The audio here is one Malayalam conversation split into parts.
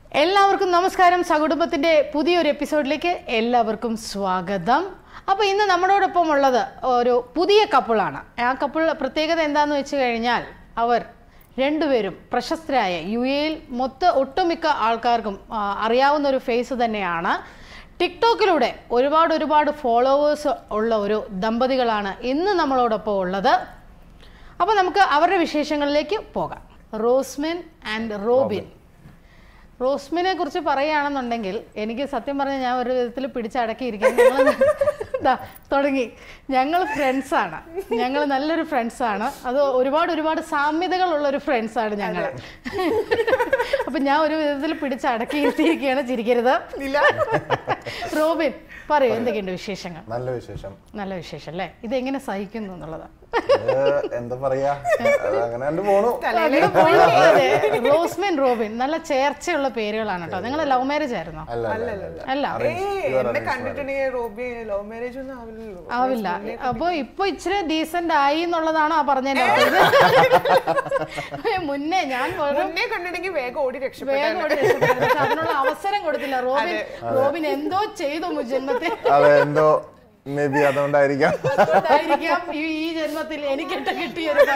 എല്ലാവർക്കും നമസ്കാരം സകുടുംബത്തിന്റെ പുതിയൊരു എപ്പിസോഡിലേക്ക് എല്ലാവർക്കും സ്വാഗതം അപ്പോൾ ഇന്ന് നമ്മളോടൊപ്പം ഉള്ളത് ഒരു പുതിയ കപ്പിളാണ് ആ കപ്പിൾ പ്രത്യേകത എന്താന്ന് വെച്ച് കഴിഞ്ഞാൽ അവർ രണ്ടുപേരും പ്രശസ്തരായ യു എയിൽ മൊത്ത ഒട്ടുമിക്ക ആൾക്കാർക്കും ആ, അറിയാവുന്ന ഒരു ഫേസ് തന്നെയാണ് ടിക്ടോക്കിലൂടെ ഒരുപാട് ഒരുപാട് ഫോളോവേഴ്സ് ഉള്ള ഒരു ദമ്പതികളാണ് ഇന്ന് നമ്മളോടൊപ്പം ഉള്ളത് അപ്പോൾ നമുക്ക് അവരുടെ വിശേഷങ്ങളിലേക്ക് പോകാം റോസ്മിൻ ആൻഡ് റോബിൻ റോസ്മിനെ കുറിച്ച് പറയുകയാണെന്നുണ്ടെങ്കിൽ എനിക്ക് സത്യം പറഞ്ഞാൽ ഞാൻ ഒരു വിധത്തിൽ പിടിച്ചടക്കിയിരിക്കുന്നു ഞങ്ങൾ ദാ തുടങ്ങി ഞങ്ങൾ ഫ്രണ്ട്സാണ് ഞങ്ങൾ നല്ലൊരു ഫ്രണ്ട്സാണ് അത് ഒരുപാട് ഒരുപാട് സാമ്യതകളുള്ള ഒരു ഫ്രണ്ട്സാണ് ഞങ്ങൾ അപ്പം ഞാൻ ഒരു വിധത്തിൽ പിടിച്ചടക്കിയിരുത്തിയിരിക്കുകയാണ് ചിരിക്കരുത് റോബിൻ പറയൂ എന്തൊക്കെയുണ്ട് വിശേഷങ്ങൾ നല്ല വിശേഷം നല്ല വിശേഷം അല്ലേ ഇതെങ്ങനെ സഹിക്കുന്നു എന്നുള്ളതാണ് ഇത് എന്താ പറയാ അത് അങ്ങനെ കണ്ട് പോണു അതെ, റോസ്മിൻ റോബിൻ നല്ല ചേർച്ചയുള്ള പേരുകളാണ് കേട്ടോ നിങ്ങൾ ലവ് മാരേജ് ആയിരുന്നോ അല്ല അല്ല, അല്ല അല്ല ഏയ്, എന്നെ കണ്ടിട്ടുണ്ടെങ്കിൽ റോബി ലവ് മാരേജ് ഒന്നും ആവില്ലല്ലോ ആവില്ല അപ്പൊ ഇപ്പൊ ഇച്ചിരി ഡീസന്റ് ആയി എന്നുള്ളതാണ് ആ പറഞ്ഞതിന്റെ അർത്ഥം. മുന്നേ ഞാൻ വെറും മുന്നേ കണ്ടിട്ടുണ്ടെങ്കിൽ വേഗം ഓടി രക്ഷപ്പെട്ടു വേഗം ഓടി രക്ഷപ്പെട്ടു. പക്ഷെ അതിനുള്ള അവസരം കൊടുത്തില്ല റോബിൻ റോബിൻ എന്തോ ചെയ്തു മു ജന്മത്തിൽ അതെ എന്തോ മേ ബി അതുകൊണ്ടായിരിക്കാം അതുകൊണ്ടായിരിക്കാം ഈ ഈ ജന്മത്തിൽ എനിക്കിട്ട് കിട്ടിയ ഒരു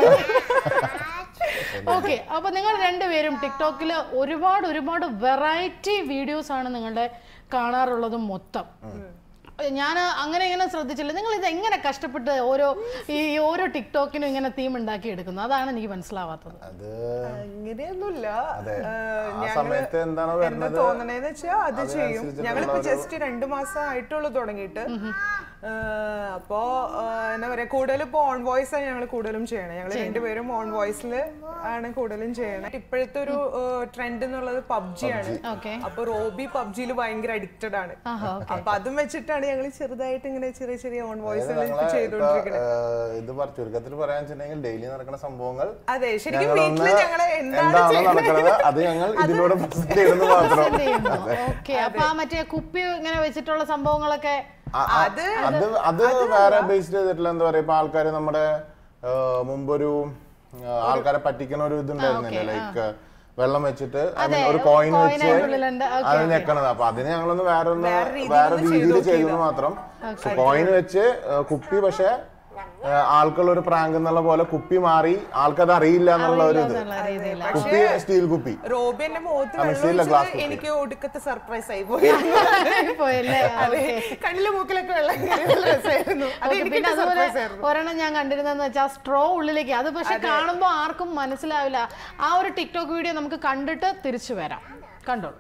ഓക്കെ അപ്പൊ നിങ്ങൾ രണ്ടുപേരും ടിക്ടോക്കിൽ ഒരുപാട് ഒരുപാട് വെറൈറ്റി വീഡിയോസ് ആണ് നിങ്ങളുടെ കാണാറുള്ളത് മൊത്തം ഞാൻ അങ്ങനെ ഇങ്ങനെ ശ്രദ്ധിച്ചില്ല നിങ്ങൾ ഇത് എങ്ങനെ കഷ്ടപ്പെട്ട് ഓരോ ഈ ഓരോ ടിക്ടോക്കിനും ഇങ്ങനെ തീം ഉണ്ടാക്കി എടുക്കുന്നു അതാണ് എനിക്ക് മനസ്സിലാവാത്തത് അത് അങ്ങനെയൊന്നുമില്ല അതെ. ആ, ആ ഞങ്ങള് സമയത്ത് എന്താണോ എന്താ വരുന്നത് തോന്നണേന്ന് വെച്ചാ അത് ചെയ്യും അതിനനുസരിച്ചിട്ടുള്ള ഞങ്ങളിപ്പോ ഒരു- ജസ്റ്റ് രണ്ടു മാസം ആയിട്ടുള്ളൂ തുടങ്ങിയിട്ട് ആ, അപ്പോ ആ, എന്താ പറയാ കൂടുതലും ഇപ്പൊ ഓൺ വോയിസ് ആണ് ഞങ്ങൾ കൂടുതലും ചെയ്യണേ ഞങ്ങൾ രണ്ടുപേരും ഓൺ വോയിസിൽ ആണ് കൂടുതലും ചെയ്യണേ ഇപ്പോഴത്തെ ഒരു ട്രെൻഡ് എന്നുള്ളത് പബ്ജി ആണ് ഓക്കെ അപ്പൊ റോബി പബ്ജിയിൽ ഭയങ്കര അഡിക്റ്റഡ് ആണ് ആഹാ അപ്പൊ അതും വെച്ചിട്ടാണ് ഞങ്ങൾ ചെറുതായിട്ട് ഇങ്ങനെ ചെറിയ ചെറിയ ഓൺ അതായത് വോയിസുകൾ ഞങ്ങളെ ഇപ്പൊ, ചെയ്തോണ്ടിരിക്കുന്നത് ഏഹ്, ഇത് പറ- ചുരുക്കത്തിൽ പറയാൻ വെച്ചിട്ടുണ്ടെങ്കിൽ ഡെയിലി നടക്കുന്ന സംഭവങ്ങൾ അതെ ശരിക്കും ഞങ്ങളൊന്ന് വീട്ടില് ഞങ്ങള് എന്താണ് എന്താണോ നടക്കുന്നത് അത് ഞങ്ങൾ ഇതിലൂടെ പ്രസന്റ് ചെയ്യുന്നത് മാത്രം ഓക്കെ അപ്പൊ ആ മറ്റേ കുപ്പി ഇങ്ങനെ വെച്ചിട്ടുള്ള സംഭവങ്ങളൊക്കെ ആ, ആ, അത് അത് വേറെ ബേസ്ഡ് ചെയ്തിട്ടുള്ള എന്താ പറയാ ഇപ്പൊ ആൾക്കാര് നമ്മുടെ ആ, മുമ്പൊരു ആ, ആൾക്കാരെ പറ്റിക്കുന്ന ഒരു ഇതുണ്ടായിരുന്നില്ലേ ലൈക്ക് വെള്ളം വെച്ചിട്ട് I mean, ഒരു കോയിൻ coin വെച്ച് അതിനുള്ളിലുണ്ട്. Okay, അത് ഞെക്കണത് അപ്പൊ അതിന് ഞങ്ങളൊന്ന് വേറെ ഒന്ന് വേറെ രീതിയിൽ ചെയ്തു മാത്രം കോയിൻ വെച്ച് ആ, കുപ്പി പക്ഷെ ആൾക്കുള്ള ഒരു പ്രാങ്ക് എന്നുള്ള പോലെ കുപ്പി മാറി ആൾക്കത് അറിയില്ല എന്നുള്ള ഒരു ഇത് എന്നുള്ള രീതിയിൽ കുപ്പി സ്റ്റീൽ കുപ്പി റോബി എന്റെ മുഖത്ത് ആ, വെള്ളം മിക്സിയിലെ ഒഴിച്ചത് glass കുപ്പി. എനിക്ക് ഒടുക്കത്തെ സർപ്രൈസ് ആയി പോയി പോയല്ലേ അതെ കണ്ണിലെ മൂക്കിലൊക്കെ വെള്ളം കയറി നല്ല രസമായിരുന്നു അത് ഓക്കേ, എനിക്ക് പിന്നെ അതുപോലെ സർപ്രൈസ് ആയിരുന്നു ഒരെണ്ണം ഞാൻ കണ്ടിരുന്നെന്ന് വെച്ചാൽ സ്ട്രോ ഉള്ളിലേക്ക് അത് പക്ഷെ കാണുമ്പോൾ ആർക്കും മനസ്സിലാവില്ല ആ ഒരു ടിക്ടോക്ക് വീഡിയോ നമുക്ക് കണ്ടിട്ട് തിരിച്ചു വരാം കണ്ടോളൂ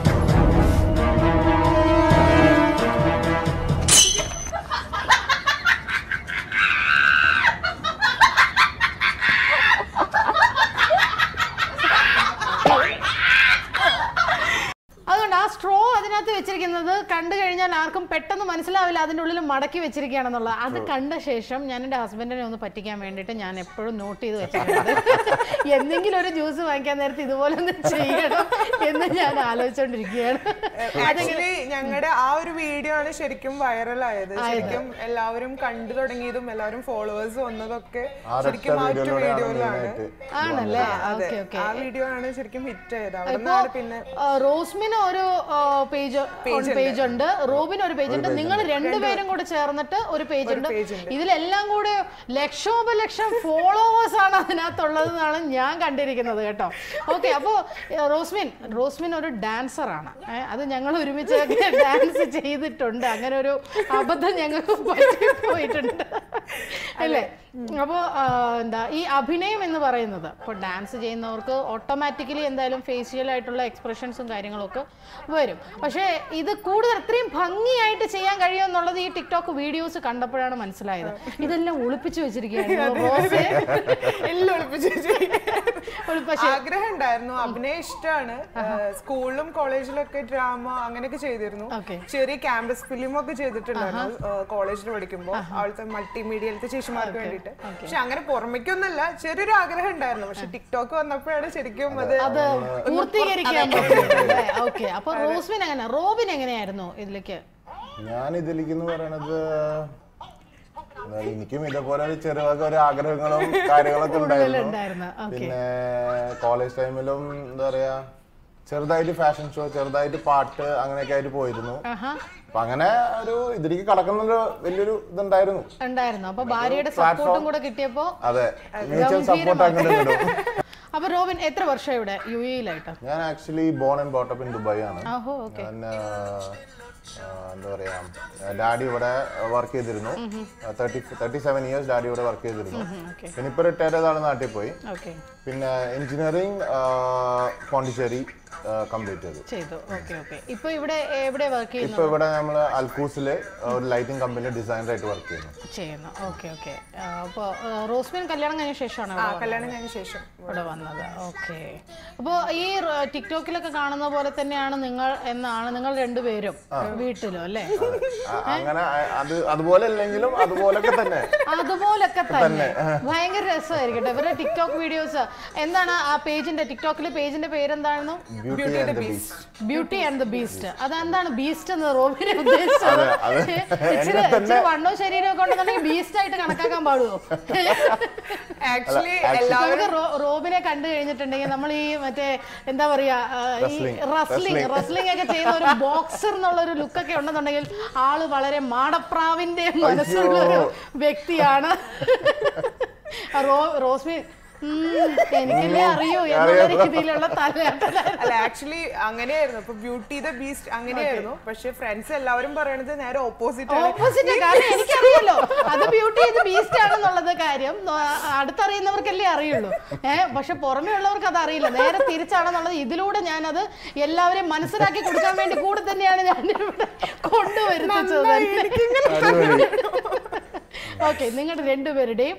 അതുകൊണ്ട് ആ സ്ട്രോ അതിനകത്ത് വെച്ചിരിക്കുന്നത് കണ്ടു കഴിഞ്ഞാൽ ആർക്കും പെട്ടെന്ന് മനസ്സിലാവില്ല അതിൻ്റെ ഉള്ളിൽ മടക്കി വെച്ചിരിക്കുകയാണെന്നുള്ളത് അത് കണ്ട ശേഷം ഞാൻ എൻ്റെ ഹസ്ബൻഡിനെ ഒന്ന് പറ്റിക്കാൻ വേണ്ടിയിട്ട് ഞാൻ എപ്പോഴും നോട്ട് ചെയ്ത് വെച്ചിട്ടുണ്ട് എന്തെങ്കിലും ഒരു ജ്യൂസ് വാങ്ങിക്കാൻ നേരത്തെ ഇതുപോലെ ഒന്ന് ചെയ്യണം എന്ന് ഞാൻ ആലോചിച്ചുകൊണ്ടിരിക്കുകയാണ് ആക്ച്വലി ഞങ്ങളുടെ ആ ഒരു വീഡിയോ ആണ് ശരിക്കും വൈറൽ ആയത് ശരിക്കും എല്ലാവരും കണ്ടു തുടങ്ങിയതും എല്ലാവരും ഫോളോവേഴ്സ് വന്നതൊക്കെ ആ ശരിക്കും ആ ഒറ്റ വീഡിയോയിലൂടെയാണ് വീഡിയോയിലാണ് മെയിനായിട്ട് ആണല്ലേ അതെ ഓക്കെ ഓക്കെ ആ വീഡിയോ ആണ് ശരിക്കും ഹിറ്റ് ആയത് അവിടെ നിന്നാണ് പിന്നെ റോസ്മിന് ഒരു പേജ് പേജ് ഉണ്ട് റോബിന് ഒരു പേജ് ഉണ്ട് നിങ്ങൾ രണ്ടുപേരും കൂടെ ചേർന്നിട്ട് ഒരു പേജ് ഉണ്ട് ഇതിലെല്ലാം കൂടെ ലക്ഷോപലക്ഷം ഫോളോവേഴ്സ് ആണ് അതിനകത്തുള്ളത് എന്നാണ് ഞാൻ കണ്ടിരിക്കുന്നത് കേട്ടോ ഓക്കെ അപ്പോൾ റോസ്മിൻ റോസ്മിൻ ഒരു ഡാൻസർ ആണ് ഏ, അത് ഞങ്ങൾ ഒരുമിച്ച് ഡാൻസ് ചെയ്തിട്ടുണ്ട് അങ്ങനെ ഒരു അബദ്ധം ഞങ്ങൾക്ക് പറ്റിപ്പോയിട്ടുണ്ട് അല്ലേ അപ്പോൾ എന്താ ഈ അഭിനയം എന്ന് പറയുന്നത് ഇപ്പോൾ ഡാൻസ് ചെയ്യുന്നവർക്ക് ഓട്ടോമാറ്റിക്കലി എന്തായാലും ഫേഷ്യൽ ആയിട്ടുള്ള എക്സ്പ്രഷൻസും കാര്യങ്ങളൊക്കെ വരും പക്ഷേ ഇത് കൂടുതൽ അത്രയും ഭംഗിയായിട്ട് ചെയ്യാൻ കഴിയുമെന്നുള്ളത് ഈ ടിക്ടോക്ക് വീഡിയോസ് കണ്ടപ്പോഴാണ് മനസ്സിലായത് ഇതെല്ലാം ഒളിപ്പിച്ചു വെച്ചിരിക്കുകയാണ് റോസേ എല്ലാം ഒളിപ്പിച്ച് ഒരു പക്ഷേ ആഗ്രഹം ഉണ്ടായിരുന്നു അഭിനയം ഇഷ്ടമാണ് സ്കൂളിലും കോളേജിലൊക്കെ ഡ്രാമ അങ്ങനെയൊക്കെ ചെയ്തിരുന്നു Okay. ചെറിയ ക്യാമ്പസ് ഫിലിം ഒക്കെ ചെയ്തിട്ടുണ്ടായിരുന്നു കോളേജിൽ പഠിക്കുമ്പോൾ അവിടുത്തെ മൾട്ടിമീഡിയയിലത്തെ ചേച്ചിമാർക്ക് വേണ്ടിയിട്ട് പക്ഷെ അങ്ങനെ പുറമേക്കൊന്നല്ല ചെറിയൊരു ആഗ്രഹം ഉണ്ടായിരുന്നു പക്ഷെ ടിക്ടോക്ക് വന്നപ്പോഴാണ് ശരിക്കും അത് അത് പൂർത്തീകരിക്കാൻ പറ്റും ഓക്കെ അപ്പൊ റോസ്മിൻ എങ്ങനെ റോബിൻ എങ്ങനെയായിരുന്നു ഇതിലേക്ക് ഞാൻ ഇതിലേക്ക് എന്ന് പറയണത് എന്താ, എനിക്കും ഇതേപോലെ ഒരു ചെറുവക ഒരു ആഗ്രഹങ്ങളും കാര്യങ്ങളൊക്കെ ഉണ്ടായിരുന്നു ഉണ്ടായിരുന്നു ഓക്കെ പിന്നെ കോളേജ് ടൈമിലും എന്താ പറയാ ചെറുതായിട്ട് ഫാഷൻ ഷോ ചെറുതായിട്ട് പാട്ട് അങ്ങനെയൊക്കെ ആയിട്ട് പോയിരുന്നു ആഹാ അപ്പൊ അങ്ങനെ ഒരു ഇതിലേക്ക് കടക്കുന്നൊരു വലിയൊരു ഇതുണ്ടായിരുന്നു ഉണ്ടായിരുന്നു അപ്പൊ ഭാര്യയുടെ സപ്പോർട്ടും കൂടെ കിട്ടിയപ്പോ അതെ മ്യൂച്വൽ സപ്പോർട്ട് അങ്ങനെ കിട്ടും അപ്പൊ റോബിൻ എത്ര വർഷം ഇവിടെ യു എയിലായിട്ട് ഞാൻ actually born and brought up in Dubai ആണ് ആഹോ ഓക്കെ ഞാൻ ആ, ആ, എന്താ പറയാ ഡാഡി ഇവിടെ വർക്ക് ചെയ്തിരുന്നു thirty thirty seven years daddy ഇവിടെ വർക്ക് ചെയ്തിരുന്നു ഓക്കെ പിന്നെ ഇപ്പൊ റിട്ടയർ ചെയ്താണ് നാട്ടിൽ പോയി ഓക്കെ പിന്നെ എഞ്ചിനീയറിംഗ് പോണ്ടിച്ചേരി കംപ്ലീറ്റ് ചെയ്തു ചെയ്തു ഓക്കെ ഓക്കെ ഇപ്പൊ ഇവിടെ എവിടെ വർക്ക് ചെയ്യുന്നു ഇപ്പൊ ഇവിടെ നമ്മൾ അൽക്കൂസില് ഒരു ലൈറ്റിംഗ് കമ്പനിയിൽ ഡിസൈനറായിട്ട് വർക്ക് ചെയ്യുന്നു ചെയ്യുന്നു ഓക്കെ ഓക്കെ അപ്പൊ റോസ്മിൻ കല്യാണം കഴിഞ്ഞ ശേഷമാണ് ആ ഇവിടെ കല്യാണം കഴിഞ്ഞ ശേഷം ഇവിടെ വന്നത് ഓക്കെ അപ്പോൾ ഈ റ- ടിക്ടോക്കിലൊക്കെ കാണുന്ന പോലെ തന്നെയാണ് നിങ്ങൾ എന്നാണ് നിങ്ങൾ രണ്ടുപേരും വീട്ടിലും അല്ലേ ആ, അങ്ങനെ ആ- അത് അതുപോലെ അല്ലെങ്കിലും അതുപോലൊക്കെ തന്നെ അതുപോലൊക്കെ തന്നെ ഭയങ്കര രസമായിരിക്കട്ടെ ഇവരുടെ ടിക്ടോക്ക് വീഡിയോസ് എന്താണ് ആ പേജിന്റെ ടിക്ടോക്കിലെ പേജിന്റെ പേരെന്തായിരുന്നു beauty and the beast beauty and the beast അതെന്താണ് ബീസ്റ്റ് എന്ന് റോബിനെ ഉദ്ദേശിച്ചത് അതെ. ഇച്ചിരി ഇച്ചിരി വണ്ണോ ശരീരം ഒക്കെ ഉണ്ടെന്നുണ്ടെങ്കിൽ ബീസ്റ്റ് ആയിട്ട് കണക്കാക്കാൻ പാടുമോ ആക്ച്വലി നമുക്ക് റോ- റോബിനെ കണ്ടു കഴിഞ്ഞിട്ടുണ്ടെങ്കിൽ നമ്മൾ ഈ മറ്റേ എന്താ പറയാ ആ, ഈ Wrestling. റസ്ലിംഗ് റസ്ലിംഗ് ഒക്കെ ചെയ്യുന്ന ഒരു ബോക്സർ എന്നുള്ള ഒരു ലുക്കൊക്കെ ഉണ്ടെന്നുണ്ടെങ്കിൽ ആള് വളരെ മാടപ്രാവിന്റെ മനസ്സുള്ള ഒരു വ്യക്തിയാണ് ആ, റോ റോസ്മി ഉം, എനിക്കല്ലേ അറിയൂ എന്നുള്ള രീതിയിലുള്ള തലയാട്ടലായിരുന്നു അല്ല ആക്ച്വലി അങ്ങനെയായിരുന്നു ഇപ്പൊ ബ്യൂട്ടി ദ ബീസ്റ്റ് അങ്ങനെയായിരുന്നു പക്ഷെ ഫ്രണ്ട്സ് എല്ലാവരും പറയണത് നേരെ ഓപ്പോസിറ്റ് ആണ് ഓപ്പോസിറ്റ് കാരണം എനിക്കറിയാലോ അത് ബ്യൂട്ടി ഇത് ബീസ്റ്റ് ആണെന്നുള്ളത് കാര്യം നോ- അടുത്തറിയുന്നവർക്കല്ലേ അറിയുള്ളൂ ഏഹ് പക്ഷെ പുറമേ ഉള്ളവർക്ക് അത് അറിയില്ല നേരെ തിരിച്ചാണെന്നുള്ളത് ഇതിലൂടെ ഞാനത് എല്ലാവരെയും മനസ്സിലാക്കി കൊടുക്കാൻ വേണ്ടി കൂടെ തന്നെയാണ് ഞാൻ ഇവിടെ കൊണ്ടുവരുന്നത് അടിപൊളി ഓക്കെ നിങ്ങളുടെ രണ്ടുപേരുടെയും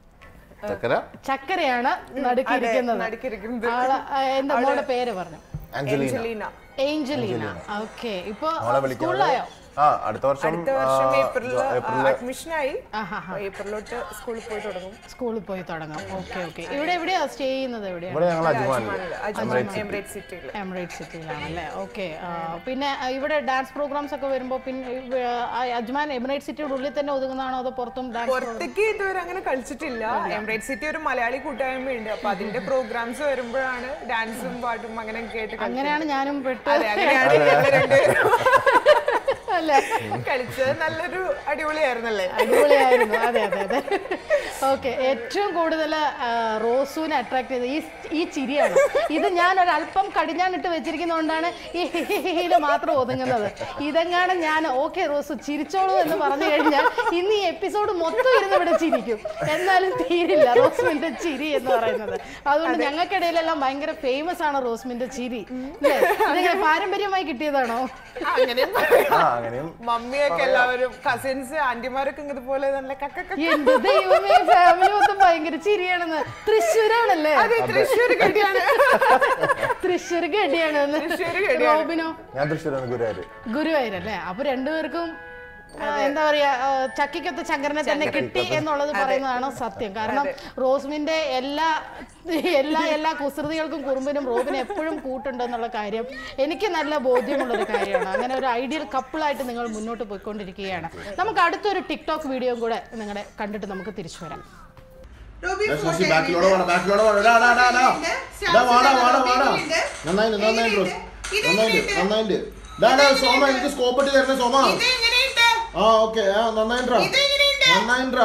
ചക്കര ചക്കരയാണ് നടുക്കിയിരിക്കുന്നത് നടുക്കിരിക്കുന്നത് ആള് ആ, എന്താ മോളുടെ പേര് പറഞ്ഞു ആഞ്ചലീന അഞ്ജലീന ഏഞ്ചലീന ഓക്കെ ഇപ്പൊ മോളെ വിളിക്കുന്നത് സ്കൂളിലായോ ആ അടുത്ത വർഷം അടുത്ത വർഷം ആ, ഏപ്രിൽ ജോ- ഏപ്രിലില് അഡ്മിഷൻ ആയി ആഹാ ഏപ്രിലോട്ട് സ്കൂളിൽ പോയി തുടങ്ങും സ്കൂളിൽ പോയി തുടങ്ങാം ഓക്കെ ഓക്കെ ഇവിടെ എവിടെയാ സ്റ്റേ ചെയ്യുന്നത് എവിടെയാണ് ഇവിടെ ഞങ്ങൾ അജ്മാനിൽ എമിറേറ്റ് സിറ്റിയിൽ എമിറേറ്റ് സിറ്റിയിലാണല്ലേ ഓക്കെ പിന്നെ ആ, ഇവിടെ ഡാൻസ് പ്രോഗ്രാംസ് ഒക്കെ വരുമ്പോൾ പിന്നെ ഇവ- ആ, അജ്മാൻ എമിറേറ്റ് സിറ്റിയുടെ ഉള്ളിൽ തന്നെ ഒതുങ്ങുന്നതാണോ അതോ പുറത്തും ഡാൻസ് പുറത്തേക്ക് ഇതുവരെ അങ്ങനെ കളിച്ചിട്ടില്ല എമിറേറ്റ് സിറ്റി ഒരു മലയാളി കൂട്ടായ്മയുണ്ട് അപ്പൊ അതിന്റെ പ്രോഗ്രാംസ് വരുമ്പോഴാണ് ഡാൻസും പാട്ടും അങ്ങനെ കേട്ട് കളിച്ചത്. അങ്ങനെയാണ് ഞാനും പെട്ട് അതെ അങ്ങനെയാണ് ഞങ്ങൾ രണ്ടുപേരും അല്ലേ കളിച്ചത് നല്ലൊരു അടിപൊളിയായിരുന്നല്ലേ അടിപൊളിയായിരുന്നു അതെ അതെ അതെ ഓക്കെ ഏറ്റവും കൂടുതൽ റോസുവിനെ അട്രാക്ട് ചെയ്തത് ഈ ഈ ചിരിയാണ് ഇത് ഞാൻ ഒരല്പം കടിഞ്ഞാണിട്ട് വെച്ചിരിക്കുന്നതുകൊണ്ടാണ് ഈ ഹിഹിഹിയിൽ മാത്രം ഒതുങ്ങുന്നത് ഇതെങ്ങാണ് ഞാൻ ഓക്കെ റോസു ചിരിച്ചോളൂ എന്ന് പറഞ്ഞു കഴിഞ്ഞാൽ ഇന്ന് ഈ എപ്പിസോഡ് മൊത്തം ഇരുന്ന് ഇവിടെ ചിരിക്കും എന്നാലും തീരില്ല റോസ്മിന്റെ ചിരി എന്ന് പറയുന്നത് അതുകൊണ്ട് ഞങ്ങൾക്കിടയിലെല്ലാം ഭയങ്കര ഫേമസ് ആണ് റോസ്മിന്റെ ചിരി അല്ലേ അതെങ്ങനെ പാരമ്പര്യമായി കിട്ടിയതാണോ അങ്ങനെയും ആ അങ്ങനെയും മമ്മിയൊക്കെ എല്ലാവരും കസിൻസ് ആന്റിമാരൊക്കെ ഇതുപോലെ നല്ല കക്ക എന്റെ ദൈവമേ ഫാമിലി മൊത്തം ഭയങ്കര ചിരിയാണെന്ന് തൃശ്ശൂരാണല്ലേ അതെ തൃശ്ശൂർ കെട്ടിയാണ് തൃശ്ശൂർ ഗഡിയാണ് തൃശ്ശൂർ റോബിനോ ഞാൻ തൃശ്ശൂരാണ് ഗുരുവായൂർ ഗുരുവായൂരല്ലേ അപ്പൊ രണ്ടുപേർക്കും ആ, എന്താ പറയാ ആ, ചക്കിക്കത്ത് ശങ്കരനെ തന്നെ കിട്ടി എന്നുള്ളത് പറയുന്നതാണ് സത്യം കാരണം റോസ്മിന്റെ എല്ലാ എല്ലാ എല്ലാ കുസൃതികൾക്കും കുറുമ്പിനും റോബിന് എപ്പോഴും കൂട്ടുണ്ടെന്നുള്ള കാര്യം എനിക്ക് നല്ല ബോധ്യമുള്ള ഒരു കാര്യമാണ് അങ്ങനെ ഒരു ഐഡിയൽ കപ്പിളായിട്ട് നിങ്ങൾ മുന്നോട്ട് പോയിക്കൊണ്ടിരിക്കുകയാണ് നമുക്ക് അടുത്തൊരു ടിക്ടോക്ക് വീഡിയോ കൂടെ നിങ്ങളുടെ കണ്ടിട്ട് നമുക്ക് തിരിച്ചു വരാം ശശി ബാക്കിലോടെ വേണം ബാക്കിലോടെ വേണം ഇടാ, ഇടാ, ഇടാ, ഇടാ. ഇടാ, വാടാ വാടാ വാടാ നന്നായിട്ട് നന്നായിട്ട് റോസ്. നന്നായിട്ട് നന്നായിട്ട് ഇടാ, ഇടാ, സോമ എനിക്ക് സ്കോപ്പ് ഇട്ട് തരണേ സോമ ആ ഓക്കെ ആ നന്നായിട്ടാ നന്നായിട്ടാ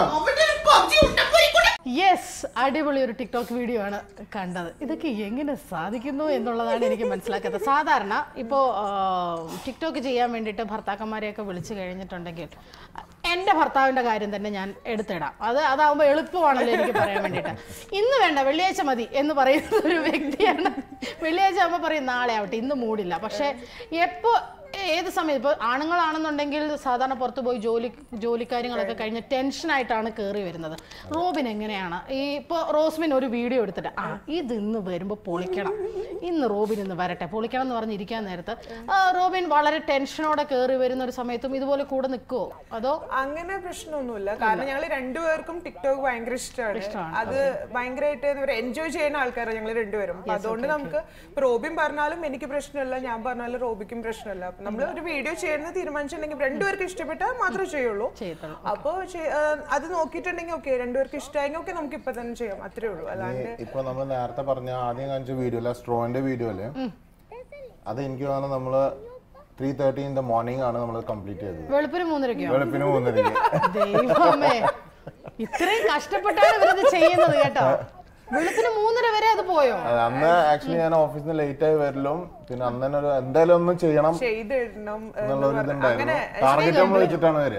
യെസ് അടിപൊളി ഒരു ടിക്ടോക്ക് വീഡിയോ ആണ് കണ്ടത് ഇതൊക്കെ എങ്ങനെ സാധിക്കുന്നു എന്നുള്ളതാണ് എനിക്ക് മനസ്സിലാക്കാത്തത് സാധാരണ ഇപ്പോൾ ടിക്ടോക്ക് ചെയ്യാൻ വേണ്ടിയിട്ട് ഭർത്താക്കന്മാരെയൊക്കെ വിളിച്ചു കഴിഞ്ഞിട്ടുണ്ടെങ്കിൽ എൻ്റെ ഭർത്താവിൻ്റെ കാര്യം തന്നെ ഞാൻ എടുത്തിടാം അത് അതാവുമ്പോൾ എളുപ്പമാണല്ലോ എനിക്ക് പറയാൻ വേണ്ടിയിട്ട് ഇന്ന് വേണ്ട വെള്ളിയാഴ്ച മതി എന്ന് പറയുന്ന ഒരു വ്യക്തിയാണ് വെള്ളിയാഴ്ച ആകുമ്പോൾ പറയും നാളെ ആവട്ടെ ഇന്ന് മൂടില്ല പക്ഷേ എപ്പോൾ ഏത് സമയം ഇപ്പോൾ ആണുങ്ങളാണെന്നുണ്ടെങ്കിൽ സാധാരണ പുറത്ത് പോയി ജോലി ജോലി കാര്യങ്ങളൊക്കെ കഴിഞ്ഞ് ടെൻഷനായിട്ടാണ് കയറി വരുന്നത് റോബിൻ എങ്ങനെയാണ് ഈ ഇപ്പോൾ റോസ്മിൻ ഒരു വീഡിയോ എടുത്തിട്ട് ആ ഇത് ഇന്ന് വരുമ്പോൾ പൊളിക്കണം ഇന്ന് റോബിൻ ഇന്ന് വരട്ടെ പൊളിക്കണം എന്ന് പറഞ്ഞിരിക്കാൻ നേരത്ത് ആ, റോബിൻ വളരെ ടെൻഷനോടെ കയറി വരുന്ന ഒരു സമയത്തും ഇതുപോലെ കൂടെ നിൽക്കുമോ അതോ അങ്ങനെ പ്രശ്നമൊന്നുമില്ല കാരണം ഞങ്ങൾ രണ്ടുപേർക്കും ടിക്ടോക്ക് ഭയങ്കര ഇഷ്ടമാണ് അത് ഭയങ്കരമായിട്ട് എൻജോയ് ചെയ്യുന്ന ആൾക്കാരാണ് ഞങ്ങൾ രണ്ടുപേരും അപ്പൊ അതുകൊണ്ട് നമുക്ക് ഇപ്പൊ റോബിൻ പറഞ്ഞാലും എനിക്ക് പ്രശ്നമില്ല ഞാൻ പറഞ്ഞാലും റോബിക്കും പ്രശ്നമില്ല അപ്പൊ നമ്മൾ ഒരു വീഡിയോ ചെയ്യുന്നത് തീരുമാനിച്ചിട്ടുണ്ടെങ്കിൽ രണ്ടുപേർക്ക് ഇഷ്ടപ്പെട്ടാൽ മാത്രമേ ചെയ്യുള്ളൂ ചെയ്യത്തുള്ളൂ അപ്പോ ചെ- ആ, അത് നോക്കിയിട്ടുണ്ടെങ്കിൽ ഓക്കെ രണ്ടുപേർക്ക് ഇഷ്ടമായെങ്കിൽ ഓക്കെ നമുക്ക് ഇപ്പൊ തന്നെ ചെയ്യാം അത്രേ ഉള്ളൂ അല്ലാണ്ട് ഇപ്പൊ നമ്മൾ നേരത്തെ പറഞ്ഞ ആദ്യം കാണിച്ച വീഡിയോ അല്ല സ്ട്രോന്റെ വീഡിയോ അല്ലേ അത് എനിക്ക് തോന്നുന്നു നമ്മള് three thirty in the morning ആണ് നമ്മൾ കംപ്ലീറ്റ് ചെയ്തത് വെളുപ്പിന് മൂന്നരയ്ക്കോ വെളുപ്പിന് മൂന്നരയ്ക്ക് ദൈവമേ ഇത്രയും കഷ്ടപ്പെട്ടാണ് ഇവരത് ചെയ്യുന്നത് കേട്ടോ വെളുപ്പിന് മൂന്നര വരെ അത് പോയോ അത് അന്ന് ആക്ച്വലി ഞാൻ ഓഫീസിൽ നിന്ന് ലേറ്റ് ആയി വരലും പിന്നെ അന്ന് തന്നെ ഒരു എന്തായാലും ഒന്ന് ചെയ്യണം ചെയ്തിടണം എന്ന് എന്നുള്ള ഒരു പറഞ്ഞ് ഇതുണ്ടായിരുന്നു അങ്ങനെ ടാർഗറ്റ് നമ്മൾ വെച്ചിട്ടാണ് വരിക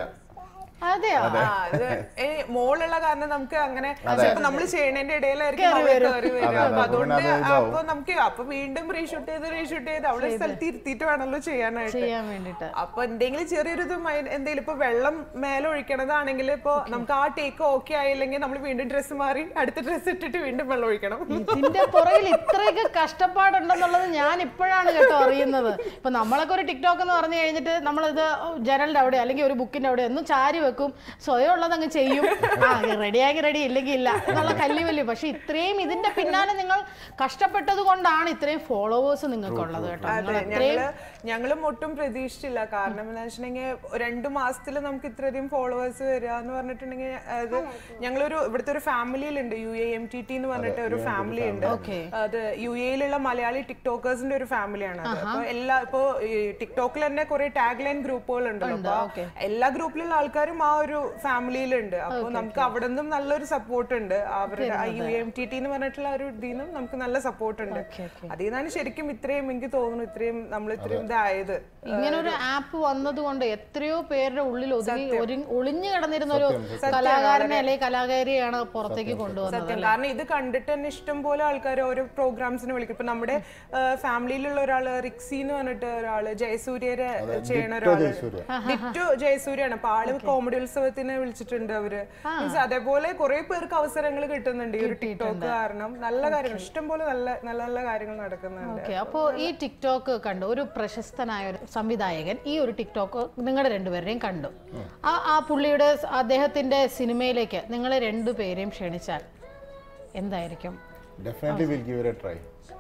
അതെയോ ആ, ഇത് ഏ, മോളുള്ള കാരണം നമുക്ക് അങ്ങനെ ചിലപ്പോ നമ്മൾ ചെയ്യണതിന്റെ ഇടയിലായിരിക്കും അവള് കയറി വരിക അതെ, അപ്പൊ അതെ, അപ്പൊ പിന്നെ അതുകൊണ്ട് അത് ഇതാവും. അപ്പൊ നമുക്ക് അപ്പൊ വീണ്ടും റീഷൂട്ട് ചെയ്ത് റീഷൂട്ട് ചെയ്ത് അവളെ സ്ഥലത്ത് ഇരുത്തിയിട്ട് വേണമല്ലോ ചെയ്യാനായിട്ട് ചെയ്യാൻ വേണ്ടിട്ട് അപ്പൊ എന്തെങ്കിലും ചെറിയൊരു ഇത് മൈ- എന്തെങ്കിലും ഇപ്പൊ വെള്ളം മേലെ ഒഴിക്കണതാണെങ്കിൽ ഇപ്പൊ നമുക്ക് ആ ടേക്ക് ഓക്കെ ആയില്ലെങ്കിൽ നമ്മൾ വീണ്ടും ഡ്രസ്സ് മാറി അടുത്ത ഡ്രസ്സ് ഇട്ടിട്ട് വീണ്ടും വെള്ളം ഒഴിക്കണം ഇതിന്റെ പുറകിൽ ഇത്രയൊക്കെ കഷ്ടപ്പാടുണ്ടെന്നുള്ളത് ഞാൻ ഇപ്പോഴാണ് കേട്ടോ അറിയുന്നത് ഇപ്പൊ നമ്മളൊക്കെ ഒരു ടിക്ടോക്ക് എന്ന് പറഞ്ഞു കഴിഞ്ഞിട്ട് നമ്മളിത് ജനലിന്റെ അവിടെ അല്ലെങ്കിൽ ഒരു ബുക്കിന്റെ അവിടെ ഒന്നും ചാരി വെക്കും സ്വയം ഉള്ളത് അങ്ങ് ചെയ്യും ആ റെഡിയാക്കി റെഡി ഇല്ലെങ്കിൽ ഇല്ല എന്നുള്ള കല്ലി വല്ലി പക്ഷെ ഇത്രയും ഇതിന്റെ പിന്നാലെ നിങ്ങൾ കഷ്ടപ്പെട്ടത് കൊണ്ടാണ് ഇത്രയും ഫോളോവേഴ്സ് നിങ്ങൾക്കുള്ളത് കേട്ടോ നിങ്ങൾ അതെ അത്രയും ഞങ്ങള് ഞങ്ങളും ഒട്ടും പ്രതീക്ഷിച്ചില്ല കാരണം എന്താ വെച്ചിട്ടുണ്ടെങ്കിൽ രണ്ടു മാസത്തിൽ നമുക്ക് ഇത്രയധികം ഫോളോവേഴ്സ് വരിക എന്ന് പറഞ്ഞിട്ടുണ്ടെങ്കിൽ അത് ഞങ്ങളൊരു ഇവിടുത്തെ ഒരു ഫാമിലിയിലുണ്ട് U A M T T എന്ന് പറഞ്ഞിട്ട് ഒരു ഫാമിലി ഉണ്ട് Okay. അത് യു എയിലുള്ള മലയാളി ടിക്ടോക്കേഴ്സിന്റെ ഒരു ഫാമിലിയാണ് അത് അപ്പൊ എല്ലാ ഇപ്പോ ടിക്ടോക്കിൽ തന്നെ കുറെ ടാഗ് ലൈൻ ഗ്രൂപ്പുകൾ ഉണ്ടല്ലോ അപ്പൊ എല്ലാ ഗ്രൂപ്പിലുള്ള ആൾക്കാരും ആ ഒരു ഫാമിലിയിലുണ്ട് അപ്പൊ നമുക്ക് അവിടെ നിന്നും നല്ലൊരു സപ്പോർട്ട് ഉണ്ട് അവരുടെ യു എം ടി ടി എന്ന് പറഞ്ഞിട്ടുള്ള ഒരു ഇതിൽ നിന്നും നമുക്ക് നല്ല സപ്പോർട്ട് ഉണ്ട് അതിൽ നിന്നാണ് ശരിക്കും ഇത്രയും എനിക്ക് തോന്നുന്നു ഇത്രയും നമ്മൾ ഇത്രയും ഇതായത് ഇങ്ങനെ ഒരു ആപ്പ് വന്നത് കൊണ്ട് എത്രയോ പേരുടെ ഉള്ളിൽ ഒതുങ്ങി ഒരു- ഒളിഞ്ഞു കിടന്നിരുന്ന ഒരു കലാകാരനെ അല്ലെങ്കിൽ കലാകാരിയാണ് പുറത്തേക്ക് കൊണ്ടുവന്നത് സത്യം കാരണം ഇത് കണ്ടിട്ട് തന്നെ ഇഷ്ടം പോലെ ആൾക്കാർ ഓരോ പ്രോഗ്രാംസിന് വിളിക്കും ഇപ്പൊ നമ്മുടെ ഫാമിലിയിലുള്ള ഒരാള് റിക്സി എന്ന് പറഞ്ഞിട്ട് ഒരാള് ജയസൂര്യരെ ചെയ്യണ ഒരാള് ജയസൂര്യ. ഡിറ്റു ജയസൂര്യാണ് അപ്പൊ ആള് കോമഡി ഉത്സവത്തിന് വിളിച്ചിട്ടുണ്ട് അവര് മീൻസ് അതേപോലെ കുറെ പേർക്ക് അവസരങ്ങൾ കിട്ടുന്നുണ്ട് ഈ ഒരു ടിക്ടോക്ക് കാരണം നല്ല കാര്യങ്ങൾ ഇഷ്ടം പോലെ നല്ല നല്ല നല്ല കാര്യങ്ങൾ നടക്കുന്നുണ്ട് ഓക്കെ അപ്പോൾ ഈ ടിക്ടോക്ക് കണ്ടു ഒരു പ്രശസ്തനായ ഒരു സംവിധായകൻ ഈ ഒരു ടിക്ടോക്ക് നിങ്ങളുടെ രണ്ടുപേരുടെയും കണ്ടു ആ ആ പുള്ളിയുടെ സ് അദ്ദേഹത്തിന്റെ സിനിമയിലേക്ക് നിങ്ങളെ രണ്ടുപേരെയും ക്ഷണിച്ചാൽ എന്തായിരിക്കും definitely will give a try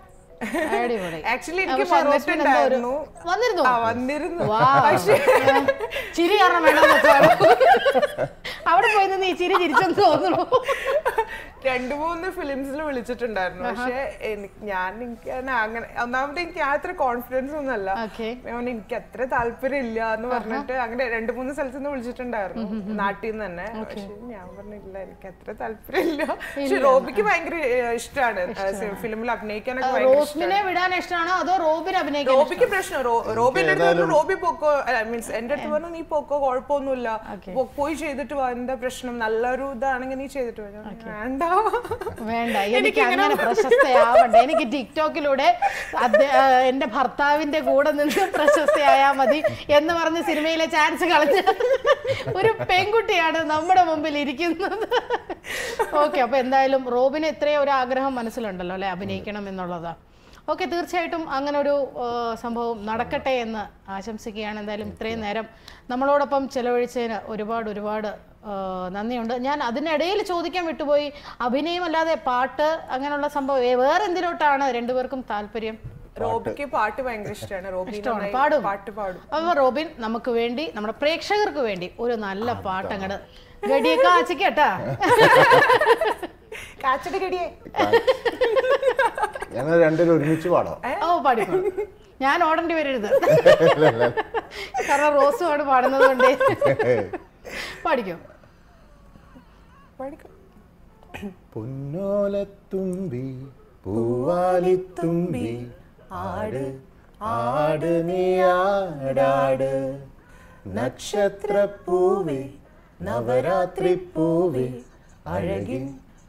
അടിപൊളി ആക്ച്വലി എനിക്ക് പക്ഷെ റോസ്മിൻ എന്തോ ഒരു- വന്നിട്ടുണ്ടായിരുന്നു വന്നിരുന്നു ആ വന്നിരുന്നു Wow. ചിരി കാരണം വേണം വെച്ചാണ് അവിടെ പോയി നിന്ന് ഈ ചിരി ചിരിച്ചെന്ന് തോന്നുന്നു രണ്ടു മൂന്ന് ഫിലിംസിൽ വിളിച്ചിട്ടുണ്ടായിരുന്നു പക്ഷെ എനിക്ക് ഞാൻ എനിക്ക് തന്നെ അങ്ങനെ ഒന്നാമത് എനിക്ക് ആ അത്ര കോൺഫിഡൻസ് ഒന്നുമല്ല ഓക്കെ ഞാൻ എനിക്ക് അത്ര താല്പര്യം ഇല്ല എന്ന് പറഞ്ഞിട്ട് അങ്ങനെ രണ്ടു മൂന്ന് സ്ഥലത്ത് നിന്ന് വിളിച്ചിട്ടുണ്ടായിരുന്നു നാട്ടിൽ നിന്ന് തന്നെ പക്ഷെ ഞാൻ പറഞ്ഞില്ല എനിക്ക് അത്ര താല്പര്യം ഇല്ല പക്ഷെ റോബിക്ക് ഭയങ്കര ഇഷ്ടമാണ് ഫിലിമിൽ അഭിനയിക്കാനൊക്കെ ഭയങ്കര റോസ്മിനെ വിടാൻ ഇഷ്ടമാണോ അതോ റോബിനെ അഭിനയിക്കാൻ റോബിക്ക് പ്രശ്നം റോ- റോബി എന്റെ അടുത്ത് പറഞ്ഞു റോബി പോക്കോ മീൻസ് എന്റെ അടുത്ത് പറഞ്ഞു നീ പോക്കോ കുഴപ്പമൊന്നുമില്ല പോ- പോയി ചെയ്തിട്ട് വാ എന്താ പ്രശ്നം നല്ലൊരു ഇതാണെങ്കിൽ നീ ചെയ്തിട്ട് വാ." ഞാൻ പറഞ്ഞു, വേണ്ട വേണ്ട എനിക്ക് അങ്ങനെ പ്രശസ്തയാവണ്ട എനിക്ക് ടിക്ടോക്കിലൂടെ അദ്ദേ- ആ, എന്റെ ഭർത്താവിന്റെ കൂടെ നിന്ന് പ്രശസ്തയായാ മതി എന്ന് പറഞ്ഞ് സിനിമയിലെ ചാൻസ് കളഞ്ഞ ഒരു പെൺകുട്ടിയാണ് നമ്മുടെ മുമ്പിൽ ഇരിക്കുന്നത് ഓക്കെ അപ്പൊ എന്തായാലും റോബിന് ഇത്രയും ഒരു ആഗ്രഹം മനസ്സിലുണ്ടല്ലോ അല്ലെ അഭിനയിക്കണം എന്നുള്ളത് ഓക്കെ തീർച്ചയായിട്ടും അങ്ങനെ ഒരു ആ, സംഭവം നടക്കട്ടെ എന്ന് ആശംസിക്കുകയാണ് എന്തായാലും ഇത്രയും നേരം നമ്മളോടൊപ്പം ചെലവഴിച്ചതിന് ഒരുപാട് ഒരുപാട് ആ, നന്ദിയുണ്ട് ഞാൻ അതിനിടയിൽ ചോദിക്കാൻ വിട്ടുപോയി അഭിനയം അല്ലാതെ പാട്ട് അങ്ങനെയുള്ള സംഭവം ഏ, വേറെ എന്തിലോട്ടാണ് രണ്ടുപേർക്കും താല്പര്യം റോബിക്ക് പാട്ട് ഭയങ്കര ഇഷ്ടമാണ് റോബി ഇഷ്ടമാണ് നന്നായി പാടും പാട്ട് പാടും അപ്പൊ റോബിൻ നമുക്ക് വേണ്ടി നമ്മുടെ പ്രേക്ഷകർക്ക് വേണ്ടി ഒരു നല്ല പാട്ട് അങ്ങോട്ട് ഗടിയൊക്കെ ആച്ചിക്കട്ടാ കാച്ചടി കടിയേ ഞങ്ങൾ രണ്ടുപേരും ഒരുമിച്ച് പാടാം ഓ പാടിക്കോ ഞാൻ ഓടേണ്ടി വരരുത് കാരണം റോസുമാണ് പാടുന്നത് കൊണ്ട് പാടിക്കോ പാടിക്കോ പൊന്നോലത്തുമ്പി പൂവാലിത്തുമ്പി ആട് ആട് നീ ആടാട് നക്ഷത്രപ്പൂവേ നവരാത്രി പൂവേ അഴകിൻ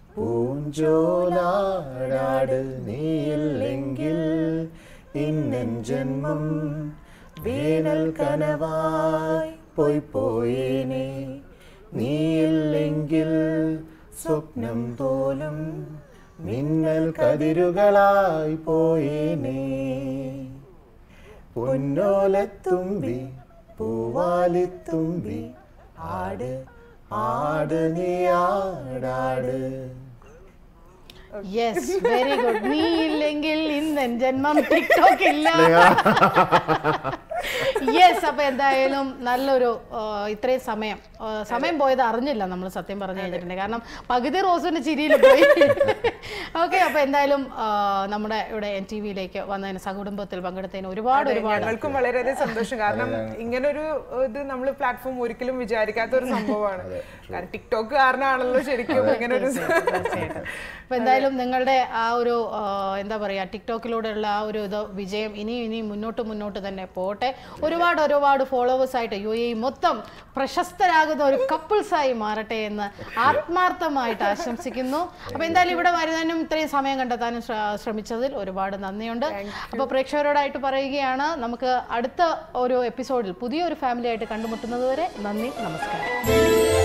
പൂഞ്ചോലാടാട് നീയില്ലെങ്കിൽ ഇന്നൻ ജന്മം വേനൽ കനവായി പോയി പോയേനെ നീയില്ലെങ്കിൽ സ്വപ്നം പോലും മിന്നൽ കതിരുകളായി പോയേനെ പൊന്നോലത്തുമ്പി പൂവാലിത്തുമ്പി ആട് ആട് നീ ആടാട് യെസ് വെരി ഗുഡ് നീ ഇല്ലെങ്കിൽ ഇന്ന് ജന്മം ടിക്ടോക്ക് ഇല്ല യെസ് അപ്പൊ എന്തായാലും നല്ലൊരു ആ, ഇത്രയും സമയം ആ, സമയം പോയത് അറിഞ്ഞില്ല നമ്മൾ സത്യം പറഞ്ഞു കഴിഞ്ഞിട്ടുണ്ട് കാരണം പകുതി റോസിന്റെ ചിരിയിൽ പോയി ഓക്കെ അപ്പൊ എന്തായാലും ആ, നമ്മുടെ ഇവിടെ എൻ ടി വിയിലേക്ക് വന്നതിന് സകുടുംബത്തിൽ പങ്കെടുത്തതിന് ഒരുപാട് ഒരുപാട് ഞങ്ങൾക്കും വളരെയധികം സന്തോഷം കാരണം ഇങ്ങനൊരു ഇത് നമ്മൾ പ്ലാറ്റ്ഫോം ഒരിക്കലും വിചാരിക്കാത്ത ഒരു സംഭവമാണ് കാരണം ടിക്ടോക്ക് കാരണമാണല്ലോ ശരിക്കും ഇങ്ങനെ ഒരു തീർച്ചയായിട്ടും അപ്പൊ എന്തായാലും നിങ്ങളുടെ ആ ഒരു ആ, എന്താ പറയാ ടിക്ടോക്കിലൂടെയുള്ള ആ ഒരു ഇത് വിജയം ഇനിയും ഇനിയും മുന്നോട്ട് മുന്നോട്ട് തന്നെ പോട്ടെ ഒരുപാട് ഒരുപാട് ഫോളോവേഴ്സ് ആയിട്ട് യു എ മൊത്തം പ്രശസ്തരാകുന്ന ഒരു couples ആയി മാറട്ടെ എന്ന് ആത്മാർത്ഥമായിട്ട് ആശംസിക്കുന്നു അപ്പൊ എന്തായാലും ഇവിടെ വരുന്നതിനും ഇത്രയും സമയം കണ്ടെത്താനും ശ്ര- ശ്രമിച്ചതിൽ ഒരുപാട് നന്ദിയുണ്ട് അപ്പൊ പ്രേക്ഷകരോടായിട്ട് പറയുകയാണ് നമുക്ക് അടുത്ത ഒരു എപ്പിസോഡിൽ പുതിയൊരു ഫാമിലി ആയിട്ട് കണ്ടുമുട്ടുന്നത് വരെ നന്ദി നമസ്കാരം